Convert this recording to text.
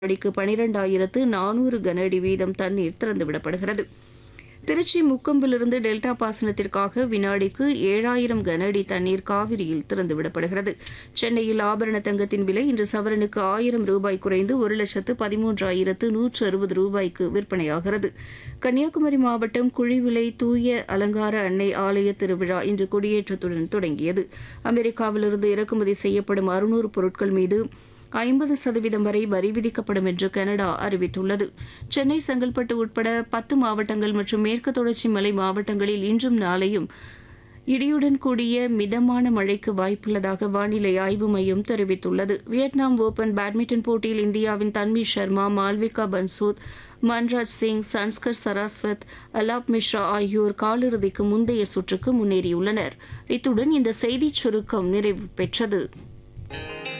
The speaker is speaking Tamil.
அடிக்கு பனிரெண்டாயிரத்து நானூறு கன அடி வீதம் தண்ணீர் திறந்துவிடப்படுகிறது திருச்சி முக்கொம்பிலிருந்து டெல்டா பாசனத்திற்காக வினாடிக்கு ஏழாயிரம் கன அடி தண்ணீர் காவிரியில் திறந்துவிடப்படுகிறது சென்னையில் ஆபரண தங்கத்தின் விலை இன்று சவரனுக்கு ஆயிரம் ரூபாய் குறைந்து ஒரு லட்சத்து பதிமூன்றாயிரத்து நூற்று அறுபது ரூபாய்க்கு விற்பனையாகிறது கன்னியாகுமரி மாவட்டம் குழிவிலை தூய அலங்கார அன்னை ஆலய திருவிழா இன்று கொடியேற்றத்துடன் தொடங்கியது அமெரிக்காவிலிருந்து இறக்குமதி செய்யப்படும் அறுநூறு பொருட்கள் மீது ஐம்பது சதவீதம் வரை வரி விதிக்கப்படும் என்று கனடா அறிவித்துள்ளது சென்னை செங்கல்பட்டு உட்பட பத்து மாவட்டங்கள் மற்றும் மேற்கு தொடர்ச்சி மலை மாவட்டங்களில் இன்றும் நாளையும் இடியுடன் கூடிய மிதமான மழைக்கு வாய்ப்புள்ளதாக வானிலை ஆய்வு மையம் தெரிவித்துள்ளது வியட்நாம் ஓபன் பேட்மிண்டன் போட்டியில் இந்தியாவின் தன்வி சர்மா மால்விகா பன்சூத் மன்ராஜ் சிங் சன்ஸ்கர் சரஸ்வத் அலாப் மிஸ்ரா ஆகியோர் காலிறுதிக்கு முந்தைய சுற்றுக்கு முன்னேறியுள்ளனர் இத்துடன் இந்த செய்திச் சுருக்கம் நிறைவு பெற்றது